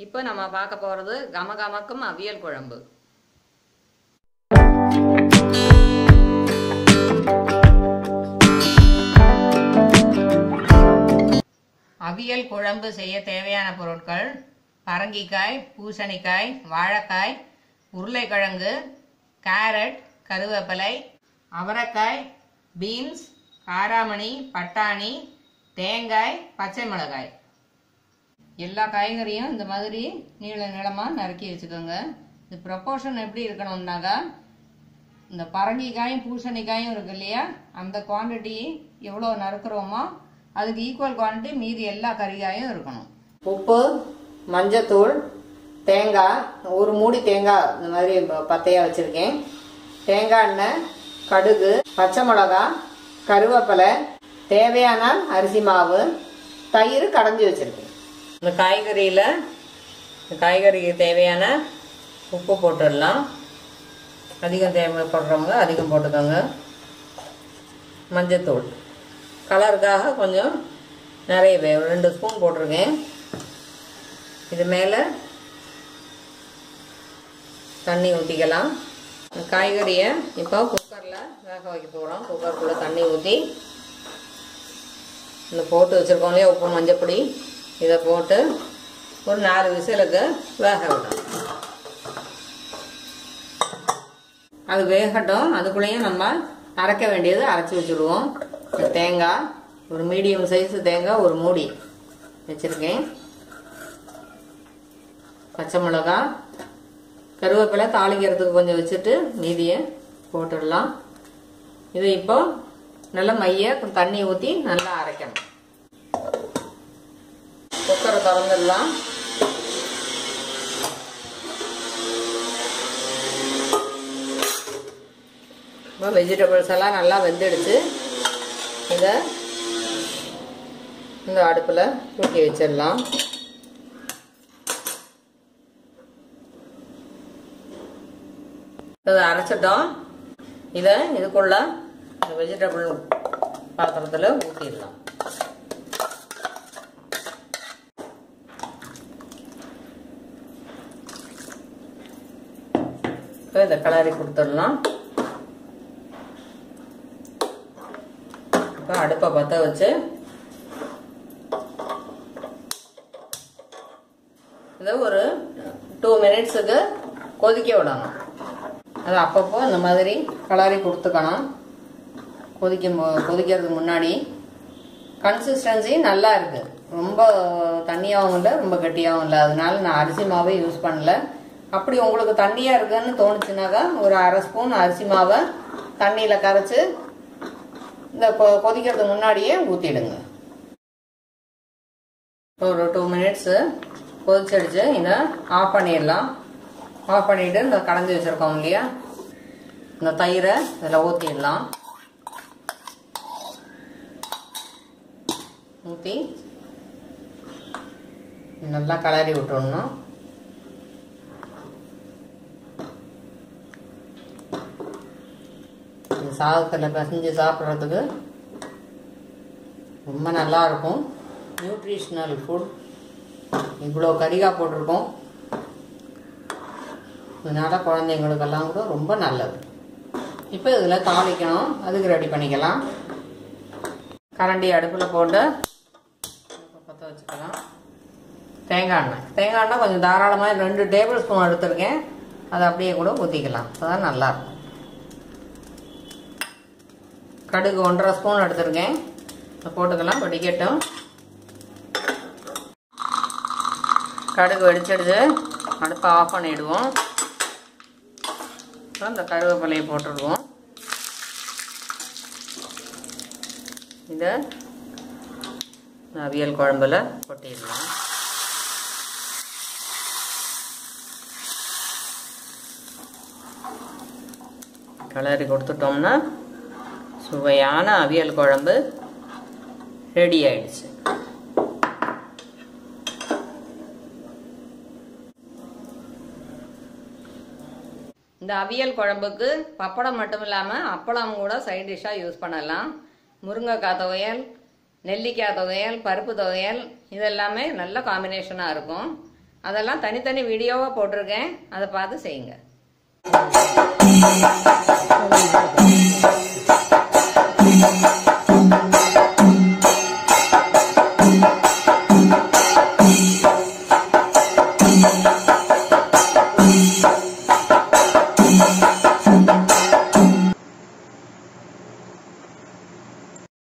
இப்போ நம்ம பார்க்க போகிறது கமகமக்கும் அவியல் குழம்பு அவியல் குழம்பு செய்ய தேவையான பொருட்கள் பரங்கிக்காய் பூசணிக்காய் வாழைக்காய் உருளைக்கிழங்கு கேரட் கருவேப்பிலை அவரைக்காய் பீன்ஸ் காராமணி பட்டாணி தேங்காய் பச்சை மிளகாய் எல்லா காய்கறியும் இந்த மாதிரி நீள நீளமாக நறுக்கி வச்சுக்கோங்க இது ப்ரொப்போர்ஷன் எப்படி இருக்கணும்னாக்கா இந்த பரங்கிக்காயும் பூசணிக்காயும் இருக்கு இல்லையா அந்த குவாண்டிட்டி எவ்வளோ நறுக்கிறோமோ அதுக்கு ஈக்குவல் குவான்டிட்டி மீதி எல்லா கறிகாயும் இருக்கணும் உப்பு மஞ்சத்தூள் தேங்காய் ஒரு மூடி தேங்காய் இந்த மாதிரி பத்தையாக வச்சுருக்கேன் தேங்காய் எண்ணெய் கடுகு பச்சை மிளகா கருவேப்பிலை தேவையான அரிசி மாவு தயிர் கடைஞ்சி வச்சுருக்கேன் இந்த காய்கறியில் இந்த காய்கறிக்கு தேவையான உப்பு போட்டுடலாம் அதிகம் தேவைப்படுறவங்க அதிகம் போட்டுக்கோங்க மஞ்சத்தூள் கலருக்காக கொஞ்சம் நிறையவே ஒரு ரெண்டு ஸ்பூன் போட்டிருக்கேன் இது மேலே தண்ணி ஊற்றிக்கலாம் காய்கறியை இப்போ குக்கரில் வேக வைக்க போகிறோம் குக்கருக்குள்ளே தண்ணி ஊற்றி இந்த போட்டு வச்சுருக்கோம் இல்லையா உப்பு மஞ்சப்பொடி இதை போட்டு ஒரு நாலு விசிலுக்கு வேக விடணும் அது வேகட்டும் அதுக்குள்ளேயும் நம்ம அரைக்க வேண்டியது அரைச்சி வச்சுடுவோம் இந்த தேங்காய் ஒரு மீடியம் சைஸ் தேங்காய் ஒரு மூடி வச்சுருக்கேன் பச்சை மிளகா கருவேப்பிலை தாளிக்கிறதுக்கு கொஞ்சம் வச்சுட்டு மீதியை போட்டுடலாம் இது இப்போ நல்லா மைய தண்ணி ஊற்றி நல்லா அரைக்கணும் குக்கரை திறந்துடலாம் இப்போ வெஜிடபிள்ஸ் எல்லாம் நல்லா வெந்துடுச்சு இதை இந்த அடுப்பில் தூக்கி வச்சிடலாம் இதை அரைச்சிட்டோம் இதை இதுக்குள்ள இந்த வெஜிடபிள் பாத்திரத்தில் ஊற்றிடலாம் இப்போ இதை கிளறி கொடுத்துடலாம் இப்போ அடுப்பை பற்ற வச்சு இதை ஒரு டூ மினிட்ஸுக்கு கொதிக்க விடணும் அது அப்பப்போ இந்த மாதிரி கலரி கொடுத்துக்கணும் கொதிக்கும் கொதிக்கிறதுக்கு முன்னாடி கன்சிஸ்டன்சி நல்லா இருக்குது ரொம்ப தண்ணியாகவும் இல்லை ரொம்ப கட்டியாகவும் இல்லை அதனால நான் அரிசி மாவை யூஸ் பண்ணல அப்படி உங்களுக்கு தண்ணியாக இருக்குன்னு தோணுச்சுனாக்கா ஒரு அரை ஸ்பூன் அரிசி மாவை தண்ணியில் கரைச்சி இந்த கொ கொதிக்கிறதுக்கு முன்னாடியே ஊற்றிடுங்க ஒரு டூ மினிட்ஸு கொதிச்சடிச்சு இதை ஆஃப் பண்ணிடலாம் ஆஃப் பண்ணிவிட்டு இந்த கடைஞ்சி வச்சுருக்கோம் இல்லையா இந்த தயிரை இதில் ஊற்றிடலாம் ஊற்றி நல்லா கலரி விட்டுடணும் இந்த சாதத்தில் பிசைஞ்சு சாப்பிட்றதுக்கு ரொம்ப நல்லா இருக்கும் நியூட்ரிஷ்னல் ஃபுட் இவ்வளோ கறிகாய் போட்டிருக்கோம் அதனால குழந்தைங்களுக்கெல்லாம் கூட ரொம்ப நல்லது இப்போ இதில் தாளிக்கணும் அதுக்கு ரெடி பண்ணிக்கலாம் கரண்டி அடுப்பில் போட்டு பற்ற வச்சுக்கலாம் தேங்காய் எண்ணெய் தேங்காய் எண்ணெய் கொஞ்சம் தாராளமாக ரெண்டு டேபிள் ஸ்பூன் எடுத்திருக்கேன் அதை அப்படியே கூட ஊற்றிக்கலாம் அதுதான் நல்லாயிருக்கும் கடுகு ஒன்றரை ஸ்பூன் எடுத்திருக்கேன் போட்டுக்கலாம் வெடிக்கட்டும் கடுகு வெடிச்சிடுது அடுப்பை ஆஃப் பண்ணிவிடுவோம் அப்புறம் இந்த கருவேப்பிலையை போட்டுருவோம் இதை அவியல் குழம்புல கொட்டிடலாம் கிளறி கொடுத்துட்டோம்னா சுவையான அவியல் குழம்பு ரெடி ஆயிடுச்சு இந்த அவியல் குழம்புக்கு பப்படம் மட்டும் இல்லாமல் அப்பளம் கூட சைட் டிஷ்ஷாக யூஸ் பண்ணலாம் முருங்கைக்காய் துவையல் நெல்லிக்காய் துவையல் பருப்பு துவையல் இதெல்லாமே நல்ல காம்பினேஷனாக இருக்கும் அதெல்லாம் தனித்தனி வீடியோவாக போட்டிருக்கேன் அதை பார்த்து செய்யுங்க